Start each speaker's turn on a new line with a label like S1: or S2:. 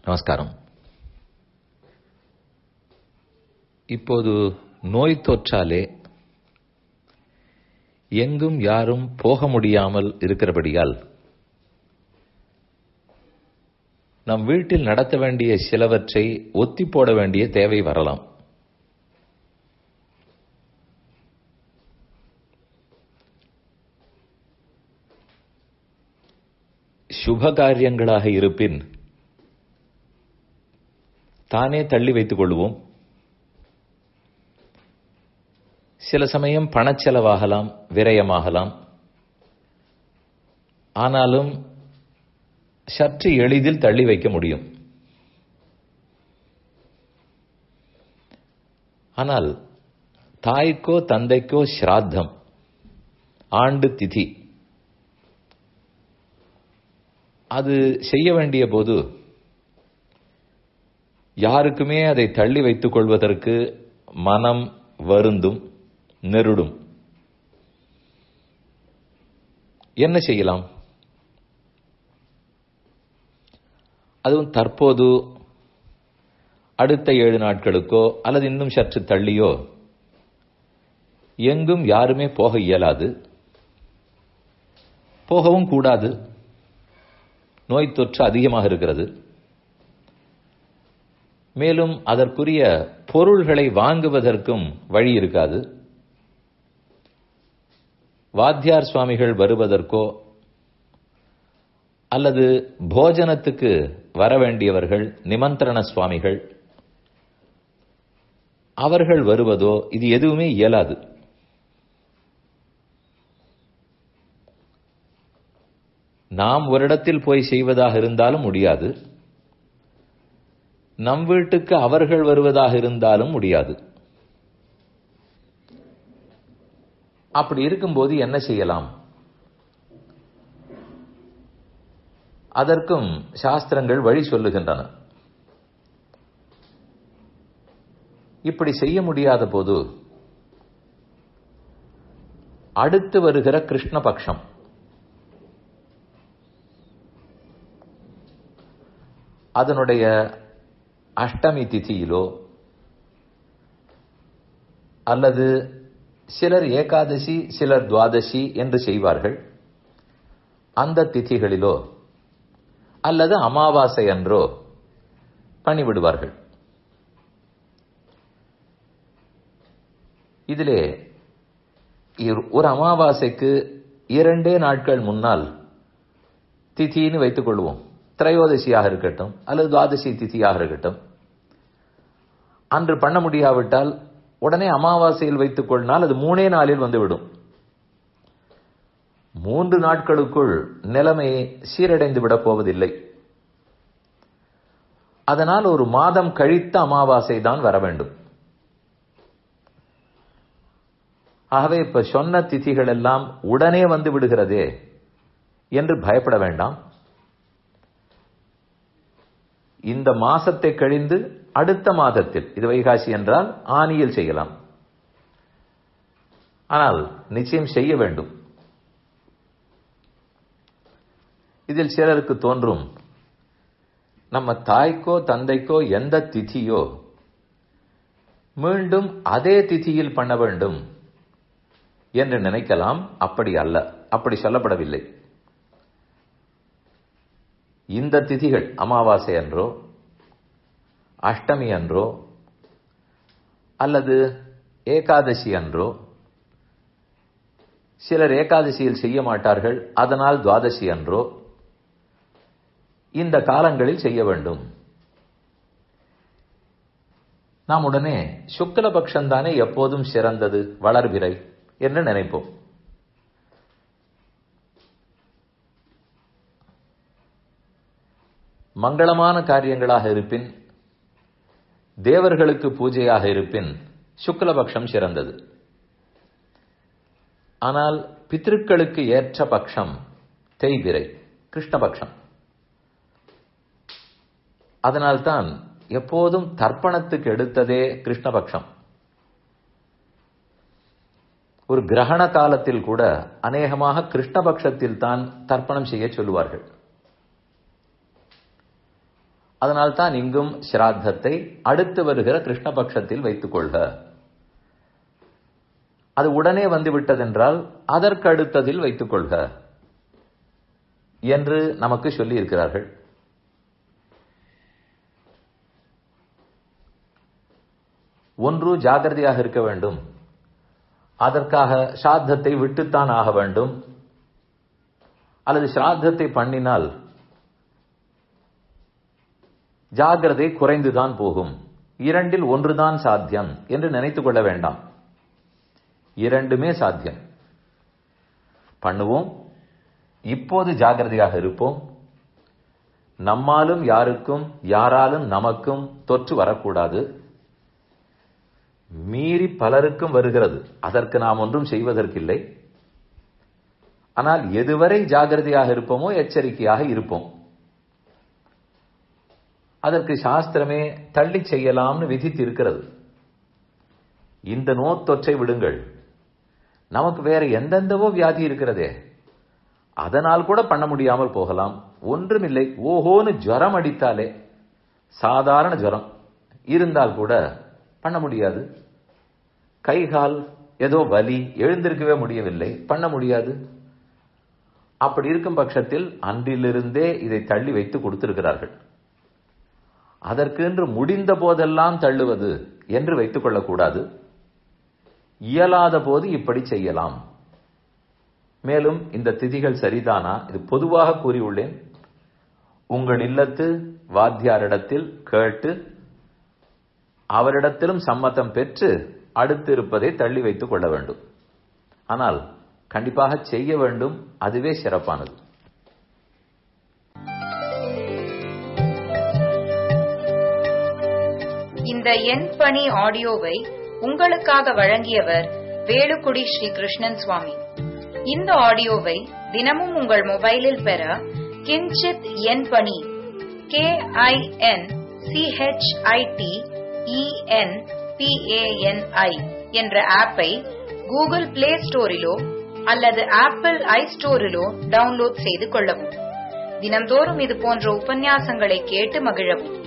S1: நமஸ்காரம் இப்போது நோய் தொற்றாலே எங்கும் யாரும் போக முடியாமல் இருக்கிறபடியால் நம் வீட்டில் நடத்த வேண்டிய சிலவற்றை ஒத்தி போட வேண்டிய தேவை வரலாம் சுப காரியங்களாக இருப்பின் தானே தள்ளி வைத்துக் கொள்வோம் சில சமயம் பணச்செலவாகலாம் விரயமாகலாம் ஆனாலும் சற்று எளிதில் தள்ளி வைக்க முடியும் ஆனால் தாய்க்கோ தந்தைக்கோ ஸ்ராத்தம் ஆண்டு திதி அது செய்ய வேண்டிய போது யாருக்குமே அதை தள்ளி வைத்துக் கொள்வதற்கு மனம் வருந்தும் நெருடும் என்ன செய்யலாம் அதுவும் தற்போது அடுத்த ஏழு நாட்களுக்கோ அல்லது இன்னும் சற்று தள்ளியோ எங்கும் யாருமே போக இயலாது போகவும் கூடாது நோய் தொற்று அதிகமாக இருக்கிறது மேலும் அதற்குரிய பொருள்களை வாங்குவதற்கும் வழி இருக்காது வாத்தியார் சுவாமிகள் வருவதற்கோ அல்லது போஜனத்துக்கு வர வேண்டியவர்கள் நிமந்திரண சுவாமிகள் அவர்கள் வருவதோ இது எதுவுமே இயலாது நாம் ஒரு இடத்தில் போய் செய்வதாக இருந்தாலும் முடியாது நம் வீட்டுக்கு அவர்கள் வருவதாக இருந்தாலும் முடியாது அப்படி இருக்கும்போது என்ன செய்யலாம் அதற்கும் சாஸ்திரங்கள் வழி சொல்லுகின்றன இப்படி செய்ய முடியாத போது அடுத்து வருகிற கிருஷ்ணபக்ஷம் அதனுடைய அஷ்டமி திதியிலோ அல்லது சிலர் ஏகாதசி சிலர் துவாதசி என்று செய்வார்கள் அந்த திதிகளிலோ அல்லது அமாவாசை அன்றோ பணிவிடுவார்கள் இதிலே ஒரு அமாவாசைக்கு இரண்டே நாட்கள் முன்னால் திதின்னு வைத்துக் கொள்வோம் திரையோதசியாக இருக்கட்டும் அல்லது துவாதசி திதியாக இருக்கட்டும் அன்று பண்ண முடியாவிட்டால் உடனே அமாவாசையில் வைத்துக் கொள்ளினால் அது மூணே நாளில் வந்துவிடும் மூன்று நாட்களுக்குள் நிலைமை சீரடைந்து விடப் போவதில்லை அதனால் ஒரு மாதம் கழித்த அமாவாசை தான் வர வேண்டும் ஆகவே இப்ப சொன்ன திதிகள் எல்லாம் உடனே வந்து விடுகிறதே என்று பயப்பட வேண்டாம் இந்த மாசத்தை கழிந்து அடுத்த மாதத்தில் இது வைகாசி என்றால் ஆணியில் செய்யலாம் ஆனால் நிச்சயம் செய்ய வேண்டும் இதில் சிலருக்கு தோன்றும் நம்ம தாய்க்கோ தந்தைக்கோ எந்த திதியோ மீண்டும் அதே திதியில் பண்ண வேண்டும் என்று நினைக்கலாம் அப்படி அல்ல அப்படி சொல்லப்படவில்லை இந்த திதிகள் அமாவாசை அன்றோ அஷ்டமி அன்றோ அல்லது ஏகாதசி அன்றோ சிலர் ஏகாதசியில் செய்ய மாட்டார்கள் அதனால் துவாதசி அன்றோ இந்த காலங்களில் செய்ய வேண்டும் நாம் உடனே சுக்லபக்ஷந்தானே எப்போதும் சிறந்தது வளர்பிறை என்று நினைப்போம் மங்களமான காரியங்களாக இருப்பின் தேவர்களுக்கு பூஜையாக இருப்பின் சுக்லபக்ஷம் சிறந்தது ஆனால் பித்திருக்களுக்கு ஏற்ற பட்சம் தேய்பிரை கிருஷ்ணபக்ஷம் அதனால்தான் எப்போதும் தர்ப்பணத்துக்கு எடுத்ததே கிருஷ்ணபக்ஷம் ஒரு கிரகண காலத்தில் கூட அநேகமாக கிருஷ்ணபக்ஷத்தில் தான் தர்ப்பணம் செய்ய சொல்லுவார்கள் அதனால் தான் இங்கும் ஸ்ராத்தத்தை அடுத்து வருகிற கிருஷ்ணபக்ஷத்தில் வைத்துக் கொள்க அது உடனே வந்து விட்டதென்றால் அதற்கு அடுத்ததில் வைத்துக் கொள்க என்று நமக்கு சொல்லி இருக்கிறார்கள் ஒன்று ஜாகிரதையாக இருக்க வேண்டும் அதற்காக ஸ்ராத்தத்தை விட்டுத்தான் ஆக வேண்டும் அல்லது ஸ்ராத்தத்தை பண்ணினால் ஜாகிரதை குறைந்துதான் போகும் இரண்டில் ஒன்றுதான் சாத்தியம் என்று நினைத்துக் கொள்ள வேண்டாம் இரண்டுமே சாத்தியம் பண்ணுவோம் இப்போது ஜாகிரதையாக இருப்போம் நம்மாலும் யாருக்கும் யாராலும் நமக்கும் தொற்று வரக்கூடாது மீறி பலருக்கும் வருகிறது அதற்கு நாம் ஒன்றும் செய்வதற்கில்லை ஆனால் எதுவரை ஜாகிரதையாக இருப்போமோ எச்சரிக்கையாக இருப்போம் அதற்கு சாஸ்திரமே தள்ளி செய்யலாம்னு விதித்து இருக்கிறது இந்த நோத்தொற்றை விடுங்கள் நமக்கு வேற எந்தெந்தவோ வியாதி இருக்கிறதே அதனால் கூட பண்ண முடியாமல் போகலாம் ஒன்றுமில்லை ஓஹோன்னு ஜுரம் அடித்தாலே சாதாரண ஜுரம் இருந்தால் கூட பண்ண முடியாது கை கால் ஏதோ வலி எழுந்திருக்கவே முடியவில்லை பண்ண முடியாது அப்படி இருக்கும் பட்சத்தில் அன்றிலிருந்தே இதை தள்ளி வைத்து கொடுத்திருக்கிறார்கள் அதற்கென்று முடிந்த போதெல்லாம் தள்ளுவது என்று வைத்துக் கொள்ளக்கூடாது இயலாத போது இப்படி செய்யலாம் மேலும் இந்த திதிகள் சரிதானா இது பொதுவாக கூறியுள்ளேன் உங்கள் இல்லத்து வாத்தியாரிடத்தில் கேட்டு அவரிடத்திலும் சம்மதம் பெற்று அடுத்து இருப்பதை தள்ளி வைத்துக் கொள்ள வேண்டும் ஆனால் கண்டிப்பாக செய்ய வேண்டும் அதுவே சிறப்பானது
S2: இந்த எண் பணி ஆடியோவை உங்களுக்காக வழங்கியவர் வேலுக்குடி ஸ்ரீ கிருஷ்ணன் சுவாமி இந்த ஆடியோவை தினமும் உங்கள் மொபைலில் பெற கிஞ்சித் எண் பணி கே ஐ என் சிஹெச்ஐடி இஎன் பிஏஎன்ஐ என்ற ஆப்பை கூகுள் பிளே ஸ்டோரிலோ அல்லது ஆப்பிள் ஐ ஸ்டோரிலோ டவுன்லோட் செய்து கொள்ளவும் தினம்தோறும் இது போன்ற உபன்யாசங்களை கேட்டு மகிழவும்